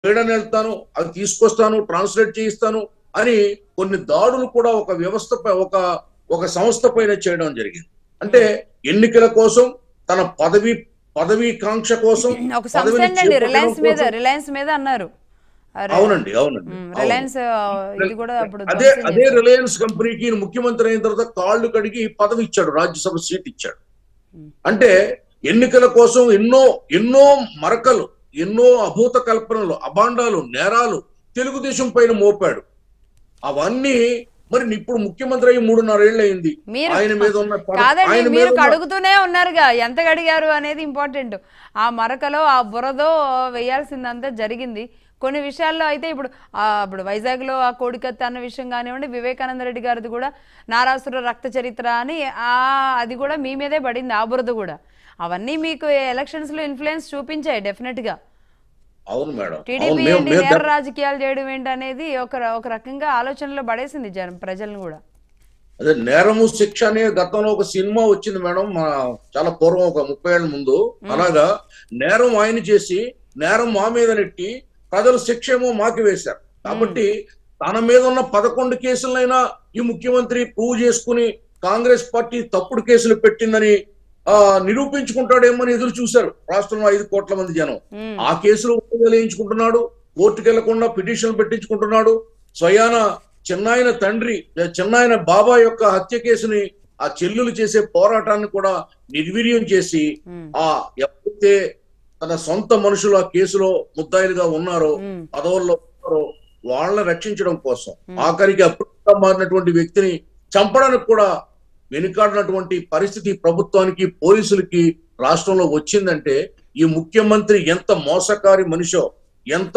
వేడని వెళ్తాను అది తీసుకొస్తాను ట్రాన్స్లేట్ చేయిస్తాను అని కొన్ని దాడులు కూడా ఒక వ్యవస్థ పై ఒక ఒక సంస్థ పైన చేయడం జరిగింది అంటే ఎన్నికల కోసం తన పదవి పదవి కాంక్ష కోసం ఒక సంస్థ పదవిని అండి చేపట్టడం రిలయన్స్ మీద కోసం- రిలయన్స్ మీద అన్నారు అరే, అవునండి అవునండి ఉమ్, అవును. రిలయన్స్ ఆ, ఇది కూడా అప్పుడు అదే ధ్వంసం అదే చేశారు. రిలయన్స్ కంపెనీకి ఈయన ముఖ్యమంత్రి అయిన తర్వాత కాళ్ళు కడిగి పదవి ఇచ్చాడు రాజ్యసభ సీట్ ఇచ్చాడు Hmm. అంటే ఎన్నికల కోసం ఎన్నో ఎన్నో మరకలు ఎన్నో అభూత కల్పనలు అభాండాలు నేరాలు తెలుగుదేశం పైన మోపాడు అవన్నీ మరి ఇప్పుడు ముఖ్యమంత్రి అయ్యి మూడున్నరేళ్ళు అయింది మీరు ఆయన మీద ఉన్న పద- కాదండి ఆయన మీద మీరు ఉన్న- కడుగుతూనే ఉన్నారుగా ఎంత కడిగారు అనేది ఇంపార్టెంట్ ఆ మరకలో ఆ బురదో వేయాల్సిందంతా జరిగింది కొన్ని విషయాల్లో అయితే ఇప్పుడు ఆ, ఇప్పుడు వైజాగ్లో ఆ కోడికత్త అన్న విషయం కానివ్వండి వివేకానంద రెడ్డి గారిది కూడా నారాసుర రక్త చరిత్ర అని ఆ అది కూడా మీ మీదే పడింది ఆ బురద కూడా అవన్నీ మీకు ఎలక్షన్స్ లో ఇన్ఫ్లుయెన్స్ చూపించాయి డెఫినెట్ గా అవును మేడం అవును టీడీపీ మేము ఏంటి మేము నేర రాజకీయాలు చేయడం ఏంటి అనేది ఒక ఒక రకంగా ఆలోచనలో పడేసింది జనం ప్రజలను కూడా అదే నేరము శిక్ష అనే గతంలో ఒక సినిమా వచ్చింది మేడం మా చాలా పూర్వం ఒక ముప్పై ఏళ్ళ ముందు అలాగా నేరం ఆయన చేసి నేరం మా మీద నెట్టి ప్రజలు శిక్ష ఏమో మాకు వేశారు కాబట్టి తన మీద ఉన్న పదకొండు కేసులైనా ఈ ముఖ్యమంత్రి ప్రూవ్ చేసుకుని కాంగ్రెస్ పార్టీ తప్పుడు కేసులు పెట్టిందని ఆ నిరూపించుకుంటాడేమో అని ఎదురు చూశారు రాష్ట్రంలో ఐదు కోట్ల మంది జనం ఉమ్. ఆ కేసులు వేయించుకుంటున్నాడు కోర్టుకు వెళ్లకుండా పిటిషన్లు పెట్టించుకుంటున్నాడు స్వయాన చిన్నాయన తండ్రి చిన్నాయన బాబా యొక్క హత్య కేసుని ఆ చెల్లులు చేసే పోరాటాన్ని కూడా నిర్వీర్యం చేసి ఉమ్. ఆ ఎవరైతే తన సొంత మనుషులు ఆ కేసులో ముద్దాయిలుగా ఉన్నారో ఉమ్. పదవుల్లో ఉన్నారో వాళ్ళని రక్షించడం కోసం ఆఖరికి అప్రూవ్గా మారినటువంటి వ్యక్తిని చంపడానికి కూడా వెనుకాడినటువంటి పరిస్థితి ప్రభుత్వానికి పోలీసులకి రాష్ట్రంలో వచ్చిందంటే ఈ ముఖ్యమంత్రి ఎంత మోసకారి మనిషో ఎంత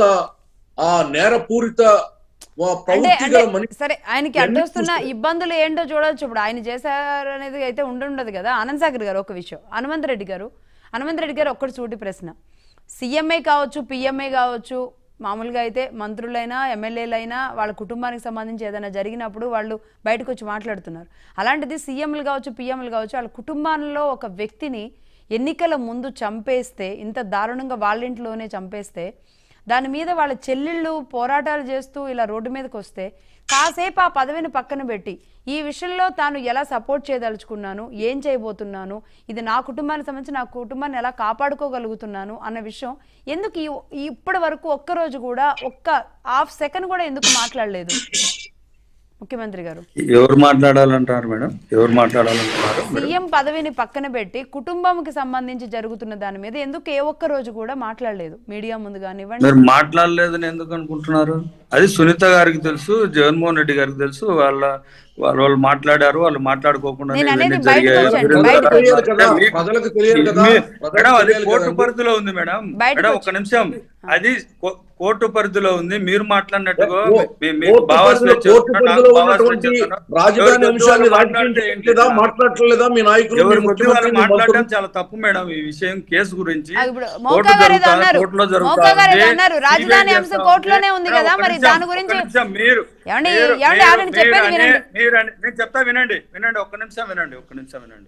ఆ నేరపూరిత ఆ, అంటే ప్రవృత్తి అంటే గల మనిషి సరే ఆయనకి ఇవన్నీ అడ్డొస్తున్న చూస్తే- ఇబ్బందులు ఏంటో చూడొచ్చు ఇప్పుడు ఆయన చేశారు అనేది అయితే ఉండుండదు కదా ఆనంద్ సాగర్ గారు ఒక విషయం హనుమంత్ రెడ్డి గారు హనుమంత్ రెడ్డి గారు ఒక్కటి సూటి ప్రశ్న సీఎంఏ కావచ్చు పిఎంఏ కావచ్చు మామూలుగా అయితే మంత్రులైనా ఎమ్మెల్యేలైనా వాళ్ళ కుటుంబానికి సంబంధించి ఏదైనా జరిగినప్పుడు వాళ్ళు బయటకు వచ్చి మాట్లాడుతున్నారు అలాంటిది సీఎంలు కావచ్చు పిఎంలు కావచ్చు వాళ్ళ కుటుంబాల్లో ఒక వ్యక్తిని ఎన్నికల ముందు చంపేస్తే ఇంత దారుణంగా వాళ్ళ ఇంట్లోనే చంపేస్తే దాని మీద వాళ్ళ చెల్లెళ్ళు పోరాటాలు చేస్తూ ఇలా రోడ్డు మీదకి వస్తే కాసేపు ఆ పదవిని పక్కన పెట్టి ఈ విషయంలో తాను ఎలా సపోర్ట్ చేయదలుచుకున్నాను ఏం చేయబోతున్నాను ఇది నా కుటుంబానికి సంబంధించి నా కుటుంబాన్ని ఎలా కాపాడుకోగలుగుతున్నాను అన్న విషయం ఎందుకు ఈ ఈ ఇప్పటి వరకు ఒక్కరోజు కూడా ఒక్క హాఫ్ సెకండ్ కూడా ఎందుకు మాట్లాడలేదు ముఖ్యమంత్రి గారు ఎవరు మాట్లాడాలంటారు మేడం ఎవరు మాట్లాడాలంటున్నారు సీఎం పదవిని పక్కన పెట్టి కుటుంబంకి సంబంధించి జరుగుతున్న దాని మీద ఎందుకు ఏ ఒక్క రోజు కూడా మాట్లాడలేదు మీడియా ముందు కానివ్వండి మీరు మాట్లాడలేదని ఎందుకు అనుకుంటున్నారు అది సునీత గారికి తెలుసు జగన్మోహన్ రెడ్డి గారికి తెలుసు వాళ్ళ వాళ్ళు వాళ్ళు మాట్లాడారు వాళ్ళు మాట్లాడుకోకుండా నేను అనేది ఇవన్నీ బయటకు జరిగాయి. వచ్చండి, మీరు బయటకు అందరూ తెలియదు కదా, మీకు- ప్రజలకు తెలియదు కదా, మీ- ప్రజలకు మేడం అది తెలియాలి కోర్టు కదండి. పరిధిలో ఉంది మేడం బయటకు మేడం వచ్చి- ఒక్క నిమిషం అది కో- కోర్టు పరిధిలో ఉంది మీరు మాట్లాడినట్టుగా కో- మీ- మీకు కోర్టు భావ పరిధిలో- స్వేచ్ఛ కోర్టు ఉంది, నాకు పరిధిలో భావ ఉన్నటువంటి స్వేచ్ఛ ఉంది. రాజధాని ఎవరి కొద్ది అంశాన్ని వాళ్ళు రాజకీయం మాట్లాడితే ఏంటి? చేయట్లేదా మాట్లాడట్లేదా మీ నాయకులు ఎవరి మీ కొద్ది వాళ్ళు ముఖ్యమంత్రి మీ మాట్లాడడం మంత్రులు? చాలా తప్పు మేడం ఈ విషయం కేసు గురించి అది ఇప్పుడు కోర్టు మోకా గారు ఏదో జరుగుతా- అన్నారు కోర్టులో జరుగుతా మోకా గారు ఏదో ఉంది. అన్నారు CBI రాజధాని చేస్తా అంశం ఉంది. కోర్టులోనే ఉంది మేడం, కదా ఒక్క మరి నిమిషం, దాని ఒక్క గురించి నిమిషం, మీరు ఏమండి, మీరు- ఏమండి, మీరు- ఆగండి, చెప్పేది మీరు వినండి. అనే- మీరు అనే- నేను చెప్తా వినండి వినండి ఒక్క నిమిషం వినండి ఒక్క నిమిషం వినండి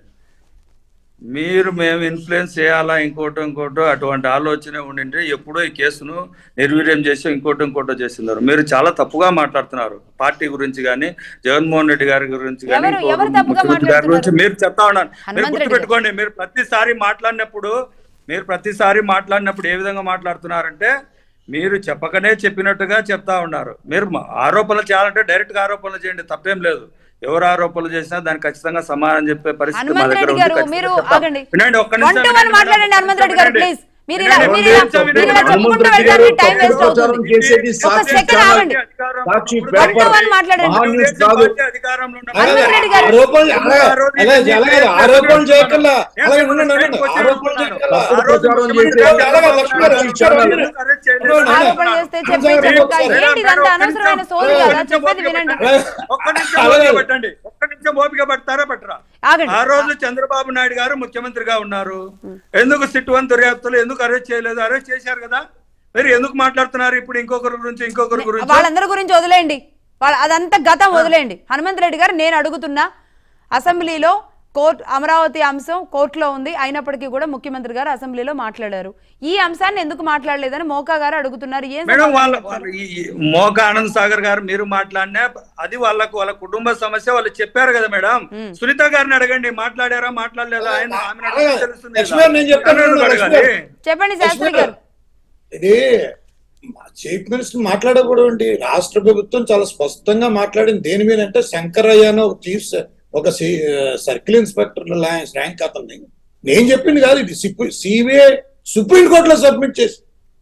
మీరు మేము ఇన్ఫ్లుయెన్స్ చేయాలా ఇంకోటో ఇంకోటో అటువంటి ఆలోచన ఉండింటే ఎప్పుడో ఈ కేసును నిర్వీర్యం చేసి ఇంకోటో ఇంకోటో చేస్తున్నారు మీరు చాలా తప్పుగా మాట్లాడుతున్నారు పార్టీ గురించి కానీ జగన్మోహన్ రెడ్డి గారి గురించి కానీ ఎవరు- ఎవరు తప్పుగా ముఖ్యమంత్రి గారి గురించి మాట్లాడుతున్నారు? మీరు చెప్తా ఉన్నారు మీరు హనుమంత్ రెడ్డి గారు. గుర్తుపెట్టుకోండి మీరు ప్రతిసారి మాట్లాడినప్పుడు మీరు ప్రతిసారి మాట్లాడినప్పుడు ఏ విధంగా మాట్లాడుతున్నారంటే మీరు చెప్పకనే చెప్పినట్టుగా చెప్తా ఉన్నారు మీరు మా- ఆరోపణలు చేయాలంటే డైరెక్ట్ గా ఆరోపణలు చేయండి తప్పేం లేదు ఎవరు ఆరోపణలు చేసినా దానికి ఖచ్చితంగా సమాధానం చెప్పే పరిస్థితి మా హనుమంత్ దగ్గర రెడ్డి ఉంది. గారు ఖచ్చితంగా మీరు చెప్తాం. ఆగండి వినండి ఒక్క వన్ నిమిషం టు వన్ వినండి, మాట్లాడండి వినండి, హనుమంత్ రెడ్డి గారు వినండి. ప్లీజ్ మీరు ఇలా వినండి, మీరు ఒక్క ఇలా నిమిషం మీరు ఇలా వినండి. చెప్పుకుంటూ హనుమంత్ రెడ్డి వెళ్తారు గారు టైం వేస్ట్ తప్పుడు ప్రచారం అవుతుంది చేసేది ఇది సాక్షి సెకండ్ ఛానల్, ఆగండి. అధికారం సాక్షి ఇప్పుడు వన్ టు పేపర్ వన్ మాట్లాడండి. మహా న్యూస్ తెలుగుదేశం కాదు పార్టీ అధికారంలో ఉన్నప్పుడు హనుమంత్ రెడ్డి గారు. ఆరోపణలు అలాగే ఆ రోజు అలాగే నేను అలాగే నేను ఆరోపణలు చేయకల్లా నేను అలాగే నేను ఉండండి, నేను ఉండండి. క్వశ్చన్ ఆరోపణలు అడుగుతున్నాను. చేయకల్లా ఆ రోజు ప్రచారం ముఖ్యమంత్రి చేసే గారు అలాగే లక్ష్మణ్ గారు ఎందుకు ఇచ్చారు. ఎందుకు అరెస్ట్ చేయలేదు? ఉండండి, ఆరోపణ చేస్తే చెప్పే మేడం, చెప్తా మేడం, ఏంటి ఇదంతా అనవసరమైన సోది ఒక్క కదా నిమిషం చెప్పేది ఓపిక వినండి పట్టండి. ఒక్క నిమిషం అలాగే. ఓపిక పట్టండి ఒక్క నిమిషం ఓపిక పడతారా పట్టరా ఆగండి ఆ రోజు చంద్రబాబు నాయుడు గారు ముఖ్యమంత్రిగా ఉన్నారు ఎందుకు సిట్ వన్ దర్యాప్తులు ఎందుకు అరెస్ట్ చేయలేదు అరెస్ట్ చేశారు కదా మీరు ఎందుకు మాట్లాడుతున్నారు ఇప్పుడు ఇంకొకరి గురించి ఇంకొకరి గురించి వాళ్ళందరి గురించి వదిలేయండి వాళ్ళ అదంతా గతం వదిలేయండి హనుమంత్ రెడ్డి గారు నేను అడుగుతున్నా అసెంబ్లీలో కోర్టు అమరావతి అంశం కోర్టులో ఉంది అయినప్పటికీ కూడా ముఖ్యమంత్రి గారు అసెంబ్లీలో మాట్లాడారు ఈ అంశాన్ని ఎందుకు మాట్లాడలేదని మోకా గారు అడుగుతున్నారు ఏం మేడం సమాధానం వాళ్ళ చెప్తారు? వాళ్ళ ఈ ఈ మోక ఆనంద్ సాగర్ గారు మీరు మాట్లాడినా అది వాళ్ళకు వాళ్ళ కుటుంబ సమస్య వాళ్ళు చెప్పారు కదా మేడం మ్మ్. సునీత గారిని అడగండి మాట్లాడారా మాట్లాడలేదా ఆయన ఆమెను అడిగితే అలాగే. తెలుస్తుంది లక్ష్మీ కదా. గారు నేను చెప్తాను నన్ను లక్ష్మీ అడగాలి. గారు. చెప్పండి శాస్త్రి గారు ఇది చీఫ్ మినిస్టర్ మాట్లాడకూడదు అండి రాష్ట్ర ప్రభుత్వం చాలా స్పష్టంగా మాట్లాడింది దేని మీద అంటే శంకరయ్య అని ఒక చీఫ్ స- ఒక సర్కిల్ ఇన్స్పెక్టర్ ర్యాంక్ అతన్ని నేను చెప్పింది కాదు ఇది సిబిఐ సుప్రీం కోర్టులో సబ్మిట్ చేసి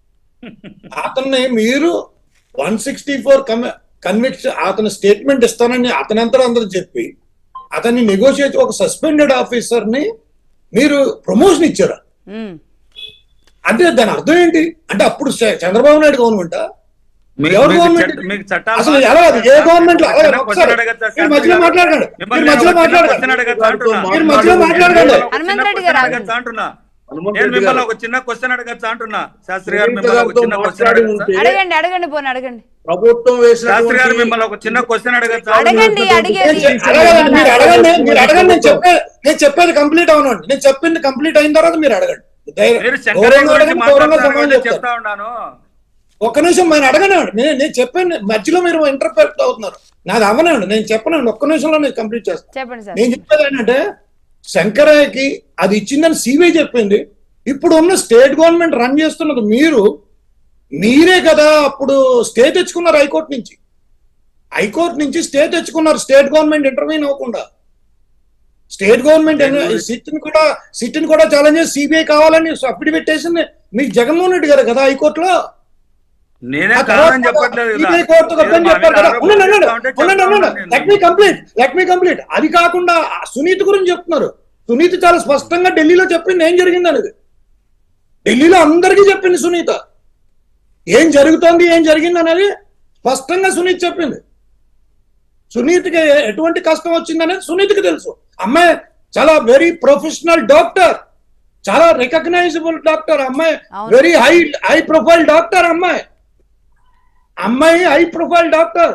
అతన్ని మీరు వన్ సిక్స్టీ ఫోర్ కన్విక్ట్ అతని స్టేట్మెంట్ ఇస్తానని అతనంతా అందరూ చెప్పి అతన్ని నెగోషియేట్ ఒక సస్పెండెడ్ ఆఫీసర్ ని మీరు ప్రమోషన్ ఇచ్చారు ఉమ్. అంటే దాని అర్థం ఏంటి అంటే అప్పుడు చ- చంద్రబాబు నాయుడు గవర్నమెంట్ మీకు- ఎవరు మీకు గవర్నమెంట్ చట్ట- మీకు చట్టాలు అసలు బాగా ఎలా అది? ఏ తెలుసా? గవర్నమెంట్ లో? అలాగే చిన్న ఒకసారి క్వశ్చన్ అడగచ్చా మీరు మధ్యలో శాస్త్రి గారు? మాట్లాడకండి. మిమ్మల్ని మీరు మధ్యలో ఒక చిన్న మాట్లాడకండి. క్వశ్చన్ అడగచ్చా అంటున్నా? మీరు మధ్యలో మాట్లాడకండి. ఒక చిన్న హనుమంత్ రెడ్డి క్వశ్చన్ గారు అడగచ్చా అంటున్నా హనుమంత్ నేను రెడ్డి మిమ్మల్ని గారు ఒక చిన్న క్వశ్చన్ అడగచ్చా అంటున్నా శాస్త్రి గారు సునీత మిమ్మల్ని ఒక గారితో చిన్న క్వశ్చన్ మాట్లాడి అడగచ్చా ఉంటే అడగండి అడగండి పోనీ అడగండి ప్రభుత్వం శాస్త్రి గారు వేసినటువంటి మిమ్మల్ని ఒక చిన్న క్వశ్చన్ అడగచ్చా అడగండి, అడిగేది. నేను చె- అడగదండి, మీరు అడగండి మీరు అడగండి నేను చెప్పే నేను చెప్పేది కంప్లీట్ అవునండి నేను చెప్పింది కంప్లీట్ అయిన తర్వాత మీరు అడగండి ధైర్యం- మీరు శంకరయ్య గౌరవంగా గురించి అడగండి, గౌరవంగా మాట్లాడుతున్నారు సమాధానం కాబట్టి చెప్తాను. చెప్తా ఉన్నాను ఒక్క నిమిషం నేను అడగనండి నేను నేను చెప్పాను మధ్యలో మీరు ఇంటర్ప్రెట్ అవుతున్నారు నాది అవ్వనండి నేను చెప్పనండి ఒక్క నిమిషంలో నేను కంప్లీట్ చేస్తాను చెప్పండి సార్ నేను చెప్పేది ఏంటంటే శంకరయ్యకి అది ఇచ్చిందని సిబిఐ చెప్పింది ఇప్పుడు ఉన్న స్టేట్ గవర్నమెంట్ రన్ చేస్తున్నది మీరు మీరే కదా అప్పుడు స్టే తెచ్చుకున్నారు హైకోర్టు నుంచి హైకోర్టు నుంచి స్టే తెచ్చుకున్నారు స్టేట్ గవర్నమెంట్ ఇంటర్వ్యూన్ అవ్వకుండా స్టేట్ గవర్నమెంట్ సిట్ ని కూడా సిట్ ని కూడా ఛాలెంజ్ చేసి సిబిఐ కావాలని అఫిడవిట్ వేసింది మీకు జగన్మోహన్ రెడ్డి గారు కదా హైకోర్టులో నేనే ఆ తర్వాత కాదని చెప్పట్లేదు కదా. CBI కోర్టుకు ఏదో వద్దని మా చెప్పారు మీద కదా. ఆరోపణలు ఉండండి, ఉండండి, చేస్తా ఉంటే ఉండండి, చెప్తా ఉండండి. ఉన్నాను Let నేను. me complete, let me complete. అది కాకుండా ఆ సునీత గురించి చెప్తున్నారు సునీత చాలా స్పష్టంగా ఢిల్లీలో చెప్పింది ఏం జరిగింది అనేది ఢిల్లీలో అందరికీ చెప్పింది సునీత ఏం జరుగుతోంది ఏం జరిగింది అనేది స్పష్టంగా సునీత చెప్పింది సునీతకి ఎటువంటి కష్టం వచ్చింది అనేది సునీతకి తెలుసు అమ్మాయి చాలా వెరీ ప్రొఫెషనల్ డాక్టర్ చాలా రికగ్నైజబుల్ డాక్టర్ అమ్మాయి అవును. Very high high profile doctor అమ్మాయి అమ్మాయి హై ప్రొఫైల్ డాక్టర్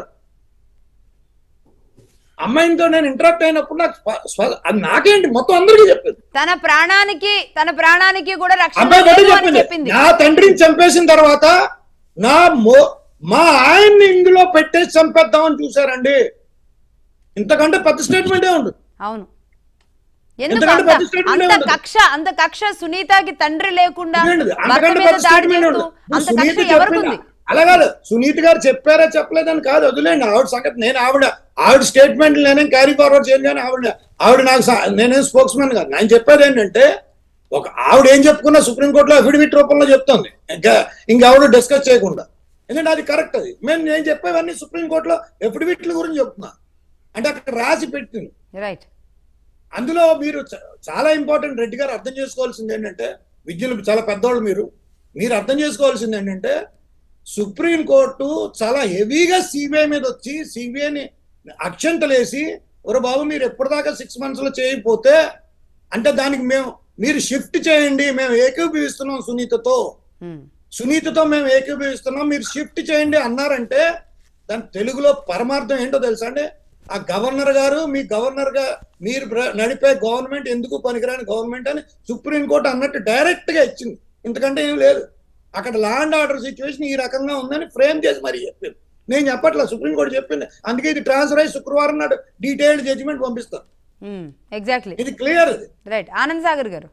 అమ్మాయితో నేను ఇంటరాక్ట్ అయినప్పుడు నాకు స్వ- స్వ- అది నాకేంటి మొత్తం అందరికీ చెప్పింది తన ప్రాణానికి తన ప్రాణానికి కూడా రక్షణ అమ్మాయి బయట లేదు అని చెప్పింది చెప్పింది నా తండ్రిని చంపేసిన తర్వాత నా మో మా ఆయన్ని ఇందులో పెట్టేసి చంపేద్దామని చూసారండి ఇంతకంటే పెద్ద స్టేట్మెంటే ఉంది అవును ఎందుకు ఎందుకంటే అంత పెద్ద statement అంత ఏముండదు. కక్ష అంత కక్ష సునీతకి తండ్రి లేకుండా ఇదేంటిది? భర్త అంతకంటే మీద పెద్ద దాడి స్టేట్మెంట్ చేస్తూ ఉండదు. అంత సునీత కక్ష ఎవరికి చెప్పిందా? ఉంది అలా కాదు సునీత్ గారు చెప్పారా చెప్పలేదని కాదు వదిలేండి ఆవిడ సంగతి నేను ఆవిడ ఆవిడ స్టేట్మెంట్ నేనేం క్యారీ ఫార్వర్డ్ చేయను కానీ ఆవిడ ఆవిడ నాకు స- నేనేం స్పోక్స్ మ్యాన్ కాదు నేను చెప్పేది ఏంటంటే ఒక ఆవిడ ఏం చెప్పుకున్నా సుప్రీంకోర్టులో అఫిడవిట్ రూపంలో చెప్తుంది ఇంకా ఇంకెవరు డిస్కస్ చేయకుండా ఎందుకంటే అది కరెక్ట్ అది మేము నేను చెప్పేవన్నీ సుప్రీంకోర్టులో అఫిడవిట్ల గురించి చెప్తున్నా అంటే అక్కడ రాసి పెట్టింది రైట్ అందులో మీరు చ- చాలా ఇంపార్టెంట్ రెడ్డి గారు అర్థం చేసుకోవాల్సింది ఏంటంటే విద్యులు చాలా పెద్దవాళ్ళు మీరు మీరు అర్థం చేసుకోవాల్సింది ఏంటంటే సుప్రీం కోర్టు చాలా హెవీగా సిబిఐ మీద వచ్చి సిబిఐని అక్షంతలేసి ఒరే బాబు మీరు ఎప్పటిదాకా సిక్స్ మంత్స్ లో చేయకపోతే అంటే దానికి మేము మీరు షిఫ్ట్ చేయండి మేము ఏకీభవిస్తున్నాం సునీతతో సునీతతో మేము ఏకీభవిస్తున్నాం మీరు షిఫ్ట్ చేయండి అన్నారంటే దాని తెలుగులో పరమార్థం ఏంటో తెలుసా అండి ఆ గవర్నర్ గారు మీ గవర్నర్ గా మీరు ప్ర- నడిపే గవర్నమెంట్ ఎందుకు పనికిరాని గవర్నమెంట్ అని సుప్రీంకోర్టు అన్నట్టు డైరెక్ట్ గా ఇచ్చింది ఇంతకంటే ఏం లేదు అక్కడ ల్యాండ్ ఆర్డర్ సిచ్యువేషన్ ఈ రకంగా ఉందని ఫ్రేమ్ చేసి మరి చెప్పింది నేను చెప్పట్లా సుప్రీంకోర్టు చెప్పింది అందుకే ఇది ట్రాన్స్ఫర్ అయ్యి శుక్రవారం నాడు డీటెయిల్డ్ జడ్జిమెంట్ పంపిస్తాను ఎగ్జాక్ట్లీ ఇది క్లియర్ ఇది రైట్ ఆనంద్ సాగర్ గారు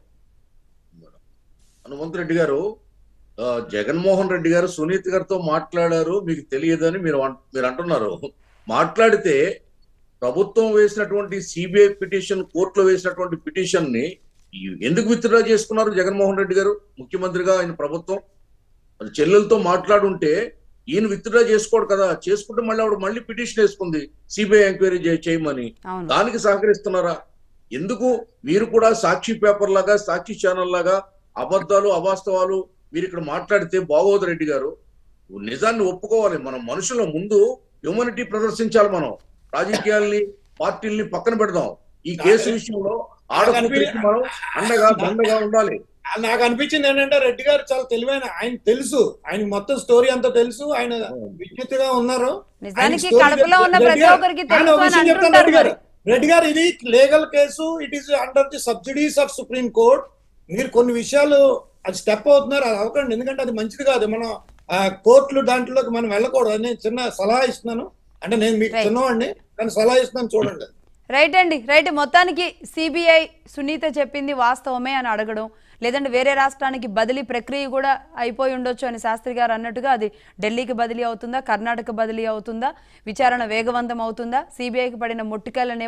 హనుమంత్ రెడ్డి గారు ఆ, జగన్మోహన్ రెడ్డి గారు సునీత్ గారితో మాట్లాడారు మీకు తెలియదని మీరు అన్- మీరు అంటున్నారు మాట్లాడితే ప్రభుత్వం వేసినటువంటి సిబిఐ పిటిషన్ కోర్టులో వేసినటువంటి పిటిషన్ ని ఎందుకు విత్డ్రా చేసుకున్నారు జగన్మోహన్ రెడ్డి గారు ముఖ్యమంత్రిగా ఆయన ప్రభుత్వం వాళ్ళ చెల్లెలతో మాట్లాడుంటే ఈయన విత్డ్రా చేసుకోడు కదా చేసుకుంటే మళ్ళీ ఆవిడ మళ్ళీ పిటిషన్ వేసుకుంది సిబిఐ ఎంక్వైరీ చే- చేయమని అవును దానికి సహకరిస్తున్నారా ఎందుకు మీరు కూడా సాక్షి పేపర్ లాగా సాక్షి ఛానల్ లాగా అబద్ధాలు అవాస్తవాలు మీరు ఇక్కడ మాట్లాడితే బాగోదు రెడ్డి గారు నిజాన్ని ఒప్పుకోవాలి మనం మనుషుల ముందు హ్యూమనిటీ ప్రదర్శించాలి మనం రాజకీయాల్ని పార్టీల్ని పక్కన పెడదాం ఈ కేసు విషయంలో ఆడపిల్లకి మనం అండగా దండగా ఉండాలి నాకు అనిపించింది ఏంటంటే రెడ్డి గారు చాలా తెలివైన ఆయన తెలుసు ఆయన మొత్తం స్టోరీ అంతా తెలుసు ఆయన విజ్ఞతగా ఉన్నారు ఆయన నిజానికి story కడుపులో ఉన్న రెడ్డి ప్రతి గారు, ఒక్కరికి ఆయన తెలుసు ఒక అని విషయం చెప్తాను అంటుంటారు రెడ్డి గారు. మరి. రెడ్డి గారు ఇది legal case it is under the subsidies of Supreme Court మీరు కొన్ని విషయాలు అది స్టెప్ అవుతున్నారు అది అవ్వకండి ఎందుకంటే అది మంచిది కాదు మనం ఆ కోర్టులు దాంట్లోకి మనం వెళ్ళకూడదు అని చిన్న సలహా ఇస్తున్నాను అంటే నేను మీకు Right. చిన్నవాడిని కానీ సలహా ఇస్తున్నాను చూడండి రైట్ అండి రైట్ మొత్తానికి సిబిఐ సునీత చెప్పింది వాస్తవమే అని అడగడం లేదంటే వేరే రాష్ట్రానికి బదిలీ ప్రక్రియ కూడా అయిపోయి ఉండొచ్చు అని శాస్త్రి గారు అన్నట్టుగా అది ఢిల్లీకి బదిలీ అవుతుందా కర్ణాటక బదిలీ అవుతుందా విచారణ వేగవంతం అవుతుందా సిబిఐకి పడిన ముట్టికాయల